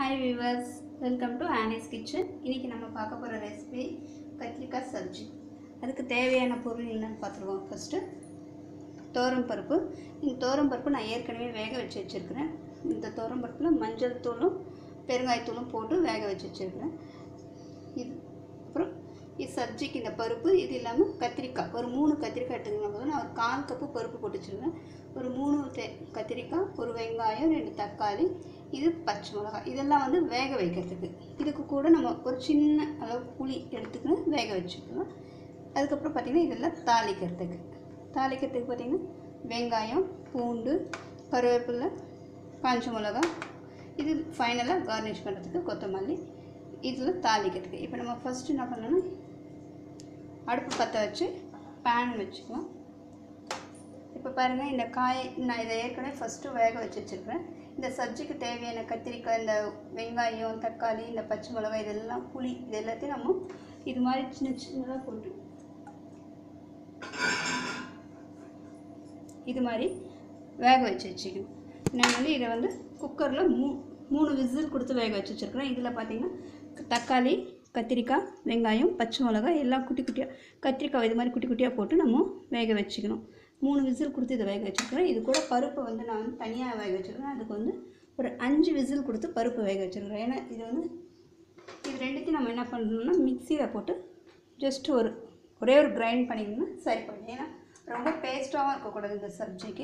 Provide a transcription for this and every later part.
Hi viewers welcome to Annie's kitchen இன்றைக்கி நம்ம பார்க்க போகிற ரெசிபி கத்திரிக்காய் சப்ஜி அதுக்கு தேவையான பொருள் என்னன்னு பார்த்துருவோம் ஃபஸ்ட்டு தோரம் பருப்பு இந்த தோரம் பருப்பு நான் ஏற்கனவே வேக வச்சு வச்சுருக்கிறேன் இந்த தோரம் பருப்பில் மஞ்சள் தூளும் பெருங்காயத்தூளும் போட்டு வேக வச்சு வச்சுருக்கிறேன் இது அப்புறம் இது சப்ஜிக்கு இந்த பருப்பு இது இல்லாமல் கத்திரிக்காய் ஒரு மூணு கத்திரிக்காய் எடுத்துக்கணும் போது நான் ஒரு கால் கப்பு பருப்பு போட்டு வச்சுருக்கேன் ஒரு மூணு தே கத்திரிக்காய் ஒரு வெங்காயம் ரெண்டு தக்காளி இது பச்சை மிளகாய் இதெல்லாம் வந்து வேக வைக்கிறதுக்கு இதுக்கு கூட நம்ம ஒரு சின்ன அளவு புளி எடுத்துக்கணும் வேக வச்சுக்கலாம் அதுக்கப்புறம் பார்த்திங்கன்னா இதெல்லாம் தாளிக்கிறதுக்கு தாளிக்கிறதுக்கு பார்த்திங்கன்னா வெங்காயம் பூண்டு கருவேப்பிலை காஞ்ச மிளகாய் இது ஃபைனலாக கார்னிஷ் பண்ணுறதுக்கு கொத்தமல்லி இதில் தாளிக்கிறதுக்கு இப்போ நம்ம ஃபஸ்ட்டு என்ன பண்ணணும்னா அடுப்பு பற்ற வச்சு பேன் வச்சுக்கலாம் இப்போ பாருங்கள் இந்த காய் நான் இதை ஏற்கனவே ஃபஸ்ட்டு வேக வச்சு வச்சுருக்கிறேன் இந்த சப்ஜிக்கு தேவையான கத்திரிக்காய் இந்த வெங்காயம் தக்காளி இந்த பச்சை மிளகாய் இதெல்லாம் புளி இது எல்லாத்தையும் நம்ம இது மாதிரி சின்ன சின்னதாக போட்டு இது மாதிரி வேக வச்சு வச்சுக்கணும் நான் வந்து இதை வந்து குக்கரில் மூ மூணு விசில் கொடுத்து வேக வச்சு வச்சுருக்கிறேன் இதில் பார்த்தீங்கன்னா தக்காளி கத்திரிக்காய் வெங்காயம் பச்சை மிளகாய் எல்லாம் குட்டி குட்டியாக கத்திரிக்காய் இது மாதிரி குட்டி குட்டியாக போட்டு நம்ம வேக வச்சுக்கணும் மூணு விசில் கொடுத்து இதை வேக வச்சுருக்கிறேன் இது கூட பருப்பை வந்து நான் வந்து தனியாக வேக வச்சுருக்கிறேன் அதுக்கு வந்து ஒரு அஞ்சு விசில் கொடுத்து பருப்பு வேக வச்சுருக்கிறேன் ஏன்னா இது வந்து இது ரெண்டுத்தையும் நம்ம என்ன பண்ணணும்னா மிக்சியில் போட்டு ஜஸ்ட் ஒரு ஒரே ஒரு கிரைண்ட் பண்ணிக்கணும்னா சரி பண்ணி ஏன்னா ரொம்ப பேஸ்ட்டாகவும் இருக்கக்கூடாது இந்த சப்ஜிக்கு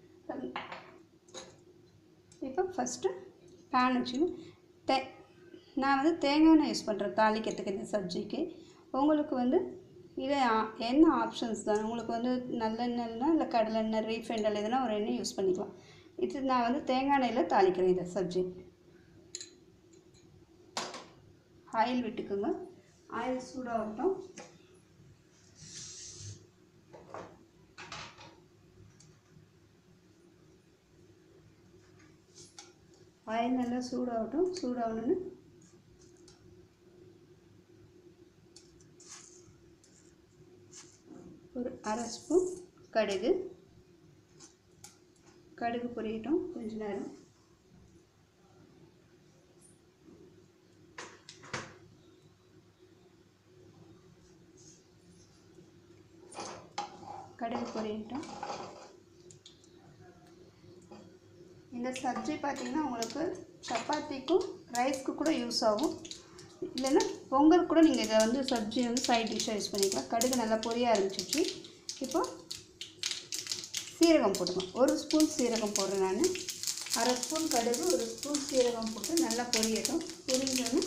இப்போ ஃபஸ்ட்டு பேன் வச்சுக்கணும் தே நான் வந்து தேங்காய் எண்ணெய் யூஸ் பண்ணுறேன் தாளிக்கிறதுக்கு இந்த சப்ஜிக்கு உங்களுக்கு வந்து இது ஆ- என்ன ஆப்ஷன்ஸ் தான் உங்களுக்கு வந்து நல்லெண்ணெய்னா இல்லை கடலெண்ணெய் ரீஃபைண்ட் ஆயில் எதுனா ஒரு எண்ணெய் யூஸ் பண்ணிக்கலாம் இது நான் வந்து தேங்காய் எண்ணெயில் தாளிக்கிறேன் இந்த சப்ஜி ஆயில் விட்டுக்குங்க ஆயில் சூடாகட்டும் ஆயில் நல்லா சூடாகட்டும் சூடாகணுன்னு ஒரு அரை ஸ்பூன் கடுகு கடுகு பொரியட்டும் கொஞ்ச நேரம் கடுகு பொரியட்டும் இந்த சப்ஜி பார்த்தீங்கன்னா உங்களுக்கு சப்பாத்திக்கும் ரைஸ்க்கு கூட யூஸ் ஆகும் இல்லைன்னா பொங்கல் கூட நீங்கள் இதை வந்து சப்ஜி வந்து சைட் டிஷ்ஷாக யூஸ் பண்ணிக்கலாம் கடுகு நல்லா பொரிய ஆரம்பிச்சிச்சு இப்போ சீரகம் போட்டுக்கலாம் ஒரு ஸ்பூன் சீரகம் போடுறேன் நான் அரை ஸ்பூன் கடுகு ஒரு ஸ்பூன் சீரகம் போட்டு நல்லா பொரியட்டும் பொரிஞ்சோன்னு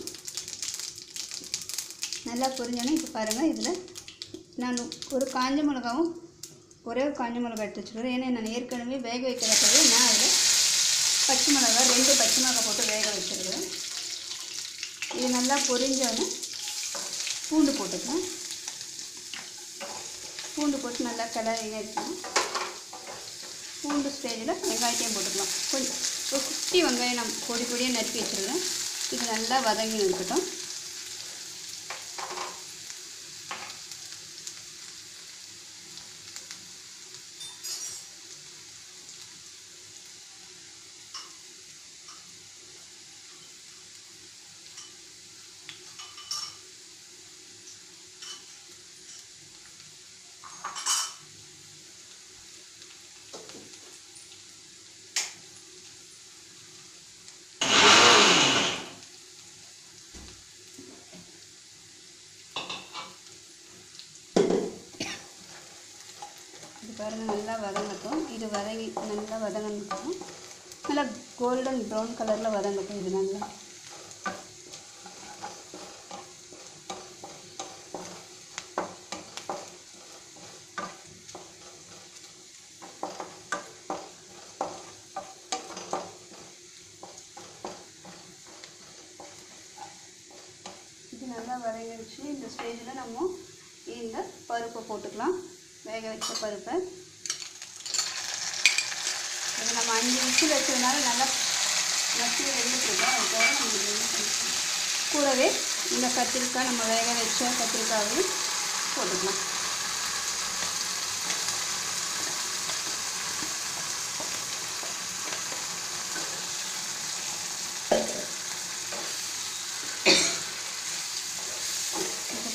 நல்லா பொரிஞ்சோன்னே இப்போ பாருங்கள் இதில் நான் ஒரு காஞ்ச மிளகாவும் ஒரே ஒரு காஞ்ச மிளகா எடுத்து வச்சுக்கிறேன் ஏன்னா நான் ஏற்கனவே வேக வைக்கிறப்பவே நான் அதில் பச்சை மிளகா ரெண்டு பச்சை மிளகா போட்டு வேக வச்சுருக்கிறேன் இது நல்லா பொரிஞ்சோன்னே பூண்டு போட்டுக்கலாம் பூண்டு போட்டு நல்லா கிளறி எடுக்கலாம் பூண்டு ஸ்டேஜில் வெங்காயத்தையும் போட்டுக்கலாம் கொஞ்சம் ஒரு குட்டி வெங்காயம் நான் பொடி பொடியாக நறுக்கி வச்சுருக்கேன் இது நல்லா வதங்கி இருக்கட்டும் இது பாருங்கள் நல்லா வதங்கட்டும் இது வதங்கி நல்லா வதங்கட்டும் நல்லா கோல்டன் ப்ரௌன் கலரில் வதங்கட்டும் இது நல்லா இது நல்லா வதங்கிடுச்சு இந்த ஸ்டேஜில் நம்ம இந்த பருப்பை போட்டுக்கலாம் வேக வச்ச பருப்பை இது நம்ம அஞ்சு விசில் வச்சதுனால நல்லா நச்சு வெந்துட்டுருக்கோம் அதுக்காக நம்ம இது வந்து பண்ணிக்கலாம். கூடவே இந்த கத்திரிக்காய் நம்ம வேக வச்ச கத்திரிக்காயையும் போட்டுக்கலாம்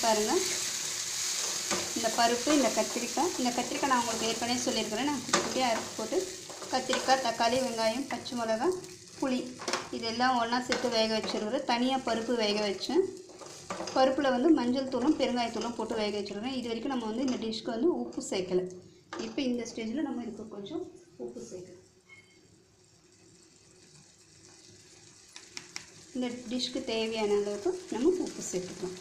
பாருங்கள் இந்த பருப்பு இந்த கத்திரிக்காய் இந்த கத்திரிக்காய் நான் உங்களுக்கு ஏற்கனவே சொல்லியிருக்கிறேன் நான் குட்டி குட்டியாக அரைச்சி போட்டு கத்திரிக்காய் தக்காளி வெங்காயம் பச்சை மிளகாய் புளி இதெல்லாம் ஒன்றா சேர்த்து வேக வச்சுருக்கிறேன் தனியாக பருப்பு வேக வச்சேன் பருப்பில் வந்து மஞ்சள் தூளும் பெருங்காயத்தூளும் போட்டு வேக வச்சுருக்கிறேன் இது வரைக்கும் நம்ம வந்து இந்த டிஷ்க்கு வந்து உப்பு சேர்க்கலை இப்போ இந்த ஸ்டேஜில் நம்ம இதுக்கு கொஞ்சம் உப்பு சேர்க்கலாம் இந்த டிஷ்க்கு தேவையான அளவுக்கு நம்ம உப்பு சேர்த்துக்கலாம்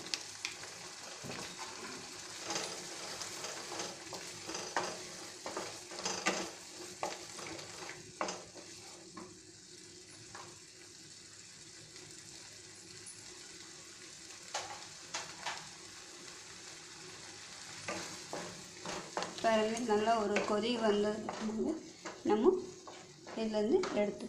பாருங்க நல்லா ஒரு கொதி வந்ததுக்கு நம்ம இதுலேருந்து எடுத்து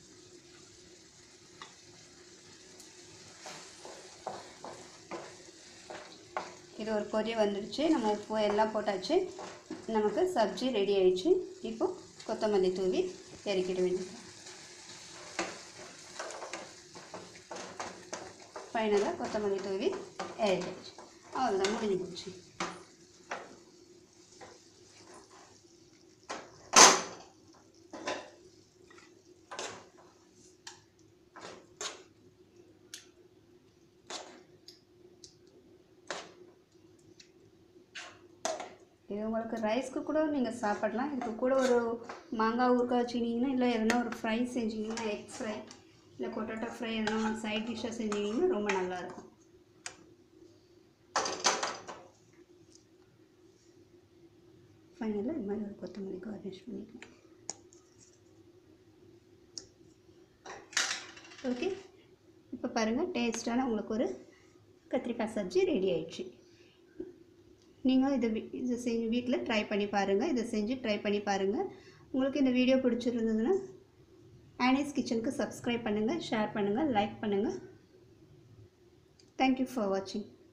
இது ஒரு கொதி வந்துடுச்சு நம்ம உப்பு எல்லாம் போட்டாச்சு நமக்கு சப்ஜி ரெடி ஆயிடுச்சு இப்போ கொத்தமல்லி தூவி இறக்கிட வேண்டியது ஃபைனலாக கொத்தமல்லி தூவி இறக்கிடுச்சு அவ்வளோதான் முடிஞ்சு போச்சு இது உங்களுக்கு ரைஸ்க்கு கூட நீங்கள் சாப்பிடலாம் இதுக்கு கூட ஒரு மாங்காய் ஊறுகாய் வச்சுக்கிட்டிங்கன்னா இல்லை எதனா ஒரு ஃப்ரை செஞ்சிங்கன்னா எக் ஃப்ரை இல்லை பொட்டேட்டோ ஃப்ரை எதனா ஒரு சைட் டிஷ்ஷாக செஞ்சிங்கன்னா ரொம்ப நல்லாயிருக்கும் ஃபைனலாக இது மாதிரி ஒரு கொத்தமல்லி கார்னிஷ் பண்ணிக்கலாம் ஓகே இப்போ பாருங்கள் டேஸ்ட்டான உங்களுக்கு ஒரு கத்திரிக்காய் சப்ஜி ரெடி ஆயிடுச்சு நீங்கள் இதை வீ- இதை செஞ்சு வீட்டில் ட்ரை பண்ணி பாருங்கள் இதை செஞ்சு ட்ரை பண்ணி பாருங்கள் உங்களுக்கு இந்த வீடியோ பிடிச்சிருந்ததுன்னா ஆனிஸ் கிச்சனுக்கு சப்ஸ்கிரைப் பண்ணுங்கள் ஷேர் பண்ணுங்கள் லைக் பண்ணுங்கள் தேங்க்யூ ஃபார் வாட்சிங்